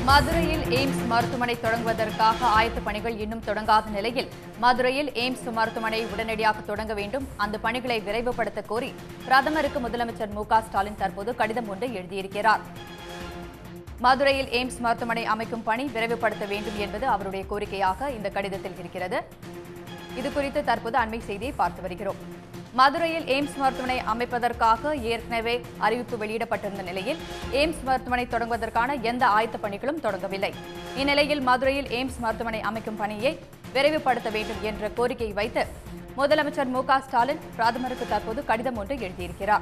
மதுரையில் எய்ம்ஸ் மருத்துவமனை தொடங்குவதற்காக ஆயத்த பணிகள் இன்னும் தொடங்காத நிலையில் மதுரையில் எய்ம்ஸ் மருத்துவமனை உடனடியாக தொடங்க வேண்டும் அந்த பணிகளை விரைவுபடுத்த கோரி பிரதமருக்கு முதலமைச்சர் மு க ஸ்டாலின் தற்போது கடிதம் ஒன்று எழுதியிருக்கிறார் மதுரையில் எய்ம்ஸ் மருத்துவமனை அமைக்கும் பணி விரைவுபடுத்த வேண்டும் என்பது அவருடைய கோரிக்கையாக இந்த கடிதத்தில் இருக்கிறது இது குறித்து தற்போது அண்மை செய்தியை பார்த்து வருகிறோம் மதுரையில் எய்ம்ஸ் மருத்துவமனை அமைப்பதற்காக ஏற்கனவே அறிவிப்பு வெளியிடப்பட்டிருந்த நிலையில் எய்ம்ஸ் மருத்துவமனை தொடங்குவதற்கான எந்த ஆயத்த பணிகளும் தொடங்கவில்லை இந்நிலையில் மதுரையில் எய்ம்ஸ் மருத்துவமனை அமைக்கும் பணியை விரைவுபடுத்த வேண்டும் என்ற கோரிக்கையை வைத்து முதலமைச்சர் மு க ஸ்டாலின் பிரதமருக்கு தற்போது கடிதம் ஒன்று எழுதியிருக்கிறார்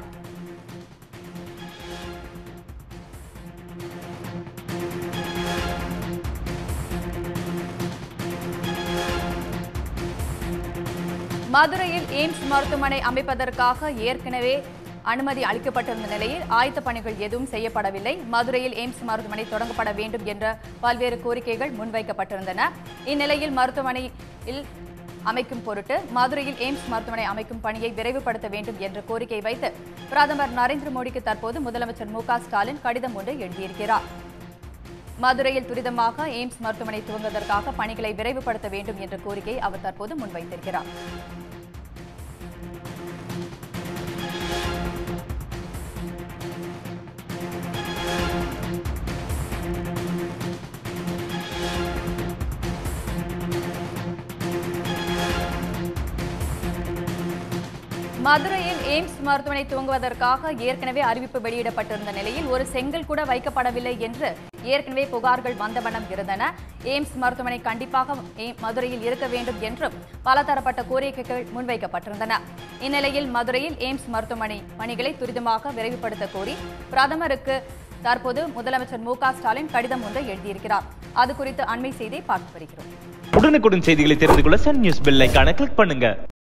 மதுரையில் எய்ம்ஸ் மருத்துவமனை அமைப்பதற்காக ஏற்கனவே அனுமதி அளிக்கப்பட்டிருந்த நிலையில் ஆயத்த பணிகள் எதுவும் செய்யப்படவில்லை மதுரையில் எய்ம்ஸ் மருத்துவமனை தொடங்கப்பட வேண்டும் என்ற பல்வேறு கோரிக்கைகள் முன்வைக்கப்பட்டிருந்தன இந்நிலையில் மருத்துவமனையில் அமைக்கும் பொருட்டு மதுரையில் எய்ம்ஸ் மருத்துவமனை அமைக்கும் பணியை விரைவுபடுத்த வேண்டும் என்ற கோரிக்கை வைத்து பிரதமர் நரேந்திர மோடிக்கு தற்போது முதலமைச்சர் மு க ஸ்டாலின் கடிதம் ஒன்று எழுதியிருக்கிறார் மதுரையில் துரிதமாக எய்ம்ஸ் மருத்துவமனை துவங்குவதற்காக பணிகளை விரைவுபடுத்த வேண்டும் என்ற கோரிக்கையை அவர் தற்போது முன்வைத்திருக்கிறார் மதுரையில் எய்ம்ஸ் மருத்துவமனை துவங்குவதற்காக ஏற்கனவே அறிவிப்பு வெளியிடப்பட்டிருந்த நிலையில் ஒரு செங்கல் கூட வைக்கப்படவில்லை என்று ஏற்கனவே புகார்கள் வந்த வண்ணம் இருந்தன எய்ம்ஸ் மருத்துவமனை கண்டிப்பாக எய்- மதுரையில் இருக்க வேண்டும் என்றும் பலதரப்பட்ட கோரிக்கைகள் முன்வைக்கப்பட்டிருந்தன இந்நிலையில் மதுரையில் எய்ம்ஸ் மருத்துவமனை பணிகளை துரிதமாக விரைவுபடுத்த கோரி பிரதமருக்கு தற்போது முதலமைச்சர் மு க ஸ்டாலின் கடிதம் ஒன்றை எழுதியிருக்கிறார் அது குறித்து அண்மை செய்தியை பார்த்து வருகிறோம் உடனுக்குடன் செய்திகளை தெரிந்து கொள்ள சன் நியூஸ் பெல் ஐகானை கிளிக் பண்ணுங்க